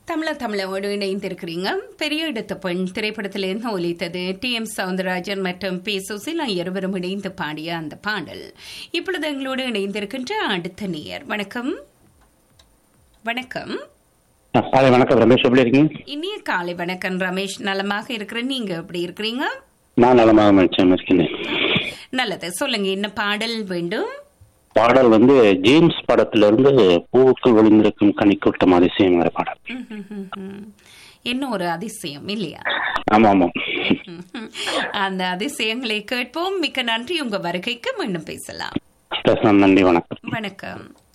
தமிழ தமிழோடு இணைந்திருக்கிறீங்க பெரிய இடத்து பெண் திரைப்படத்திலிருந்து ஒலித்தது டி எம் சவுந்தரராஜன் மற்றும் பி சுசிலா இருவரும் இணைந்து பாடிய அந்த பாடல் இப்பொழுது எங்களோடு இணைந்திருக்கின்ற அடுத்த நேயர் வணக்கம் வணக்கம் காலை வணக்கம் ரமேஷ் எப்படி இருக்கீங்க இனிய காலை வணக்கம் ரமேஷ் நலமாக இருக்கிற நீங்க எப்படி இருக்கிறீங்க நான் நலமாக மனுஷன் இருக்கிறேன் நல்லது சொல்லுங்க என்ன பாடல் வேண்டும் பாடல் வந்து ஜேம்ஸ் படத்துல இருந்து பூவுக்குள் ஒளிந்திருக்கும் கனிக்கூட்டம் அதிசயங்கிற பாடல் ம், ம், ம், ம். என்ன ஒரு அதிசயம் இல்லையா ஆமா ஆமா ம். அந்த அதிசயங்களை கேட்போம் மிக்க நன்றி உங்க வருகைக்கு மீண்டும் பேசலாம் பேசலாம் நன்றி வணக்கம் வணக்கம்